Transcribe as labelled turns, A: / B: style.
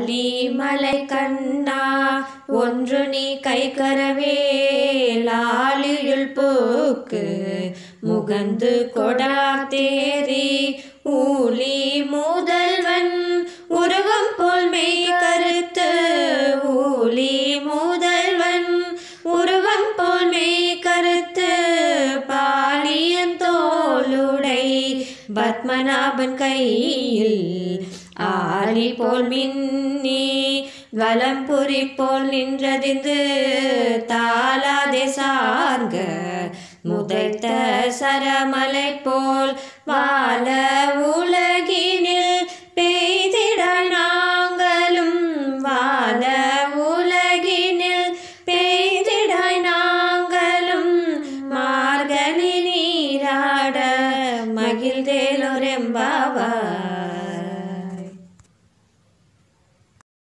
A: ஆலி மலை கண்ணா ஒன்று நீ கை கரவேலாலியுள் போக்கு முகந்து கொடா தேரி ஊலி முதல்வன் உருவம் போல் மெய் கருத்து ஊலி முதல்வன் உருவம் போல் மெய் கருத்து பாலியன் தோளுடை பத்மநாபன் கையில் ஆலி போல் மின்னி வலம்புரி போல் நின்றதிந்து தாளாதே சார்க முதைத்த சரமலை போல் வாழ உலகினில் பெய்திட நாங்களும் வாழ உலகினில் பெய்திடாய் நாங்களும் மார்கழி நீராட மகிழ்ந்தேலோரெம்பாவாய்